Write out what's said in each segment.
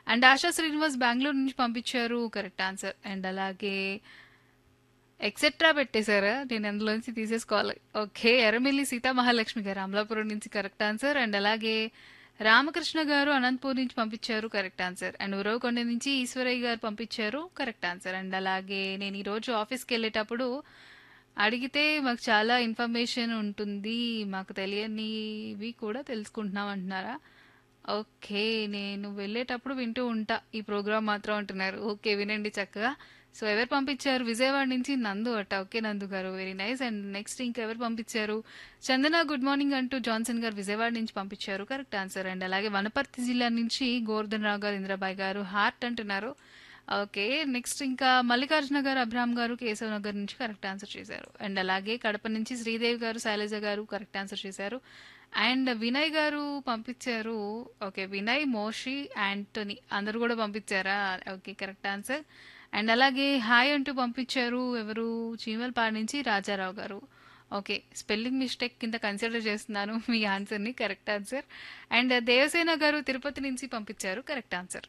and ASHA Srinivas Bengaluru నుంచి పంపించారు correct answer and అలాగే ఎక్సెట్రా పెట్టేశారా నేను అందులోంచి తీసేసుకోవాలి ఓకే ఎర్రమిల్లి సీతా మహాలక్ష్మి గారు అమలాపురం నుంచి కరెక్ట్ ఆన్సర్ అండ్ అలాగే రామకృష్ణ గారు అనంతపూర్ నుంచి పంపించారు కరెక్ట్ ఆన్సర్ అండ్ ఉరవకొండ నుంచి ఈశ్వరయ్య గారు పంపించారు కరెక్ట్ ఆన్సర్ అండ్ అలాగే నేను ఈరోజు ఆఫీస్కి వెళ్ళేటప్పుడు అడిగితే మాకు చాలా ఇన్ఫర్మేషన్ ఉంటుంది మాకు తెలియనివి కూడా తెలుసుకుంటున్నాం అంటున్నారా ఓకే నేను వెళ్ళేటప్పుడు వింటూ ఉంటా ఈ ప్రోగ్రామ్ మాత్రం అంటున్నారు ఓకే వినండి చక్కగా సో ఎవరు పంపించారు విజయవాడ నుంచి నందు అట్ట ఓకే నందు గారు వెరీ నైస్ అండ్ నెక్స్ట్ ఇంకెవరు పంపించారు చందన గుడ్ మార్నింగ్ అంటూ జాన్సన్ గారు విజయవాడ నుంచి పంపించారు కరెక్ట్ ఆన్సర్ అండ్ అలాగే వనపర్తి జిల్లా నుంచి గోవర్ధన్ రావు గారు ఇంద్రబాయ్ గారు హార్ట్ అంటున్నారు ఓకే నెక్స్ట్ ఇంకా మల్లికార్జున గారు అబ్రామ్ గారు కేశవ్ నగర్ నుంచి కరెక్ట్ ఆన్సర్ చేశారు అండ్ అలాగే కడప నుంచి శ్రీదేవి గారు శైలజ గారు కరెక్ట్ ఆన్సర్ చేశారు అండ్ వినయ్ గారు పంపించారు ఓకే వినయ్ మోషి యాంటనీ అందరూ కూడా పంపించారా ఓకే కరెక్ట్ ఆన్సర్ అండ్ అలాగే హాయ్ అంటూ పంపించారు ఎవరు చీమలపాడు నుంచి Raja Rao garu okay spelling mistake కింద కన్సిడర్ చేస్తున్నాను మీ ఆన్సర్ని కరెక్ట్ ఆన్సర్ అండ్ దేవసేన గారు తిరుపతి నుంచి పంపించారు కరెక్ట్ ఆన్సర్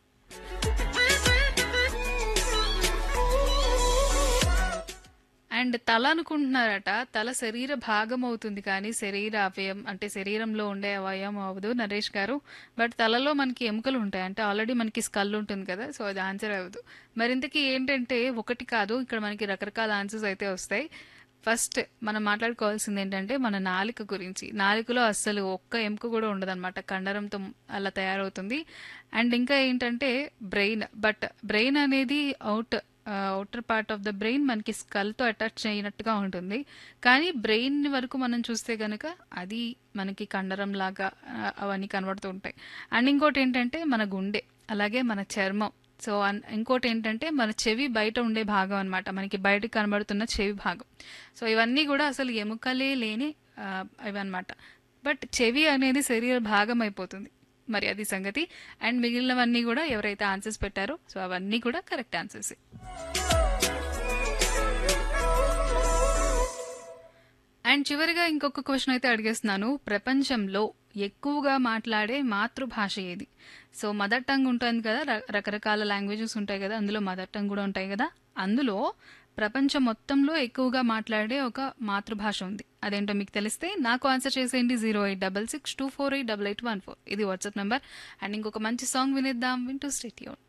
అండ్ తల అనుకుంటున్నారట తల శరీర భాగం అవుతుంది కానీ శరీర అవయం అంటే శరీరంలో ఉండే అవయం అవ్వదు నరేష్ గారు బట్ తలలో మనకి ఎముకలు ఉంటాయి అంటే ఆల్రెడీ మనకి స్కల్ ఉంటుంది కదా సో అది ఆన్సర్ అవ్వదు మరి ఇంతకీ ఏంటంటే ఒకటి కాదు ఇక్కడ మనకి రకరకాల ఆన్సర్స్ అయితే వస్తాయి ఫస్ట్ మనం మాట్లాడుకోవాల్సింది ఏంటంటే మన నాలిక గురించి నాలికలో అస్సలు ఒక్క ఎముక కూడా ఉండదన్నమాట కండరంతో అలా తయారవుతుంది అండ్ ఇంకా ఏంటంటే బ్రెయిన్ బట్ బ్రెయిన్ అనేది out outer part of the brain మనకి స్కల్తో అటాచ్ అయినట్టుగా ఉంటుంది కానీ బ్రెయిన్ వరకు మనం చూస్తే కనుక అది మనకి కండరం లాగా ఆ, అవన్నీ కనబడుతూ ఉంటాయి అండ్ ఇంకోటి ఏంటంటే మన గుండె అలాగే మన చర్మం సో అన్- ఇంకోటి ఏంటంటే మన చెవి బయట ఉండే భాగం అన్నమాట మనకి బయటకు కనబడుతున్న చెవి భాగం సో ఇవన్నీ కూడా అసలు ఎముకలే లేని ఆ, ఇవన్నమాట బట్ చెవి అనేది శరీర భాగం అయిపోతుంది మరి అది సంగతి అండ్ మిగిలినవన్నీ కూడా ఎవరైతే ఆన్సర్స్ పెట్టారో సో అవన్నీ కూడా కరెక్ట్ ఆన్సర్స్ అండ్ చివరిగా ఇంకొక క్వశ్చన్ అయితే అడిగేస్తున్నాను ప్రపంచంలో ఎక్కువగా మాట్లాడే మాతృభాష ఏది సో మదర్ టంగ్ ఉంటుంది కదా ర- రకరకాల లాంగ్వేజెస్ ఉంటాయి కదా అందులో మదర్ టంగ్ కూడా ఉంటాయి కదా అందులో ప్రపంచం మొత్తంలో ఎక్కువగా మాట్లాడే ఒక మాతృభాష ఉంది అదేంటో మీకు తెలిస్తే నాకు ఆన్సర్ చేసేయండి zero eight double six two four eight double eight one four ఇది వాట్సాప్ నెంబర్ అండ్ ఇంకొక మంచి సాంగ్ వినేద్దాం వింటూ స్టేట్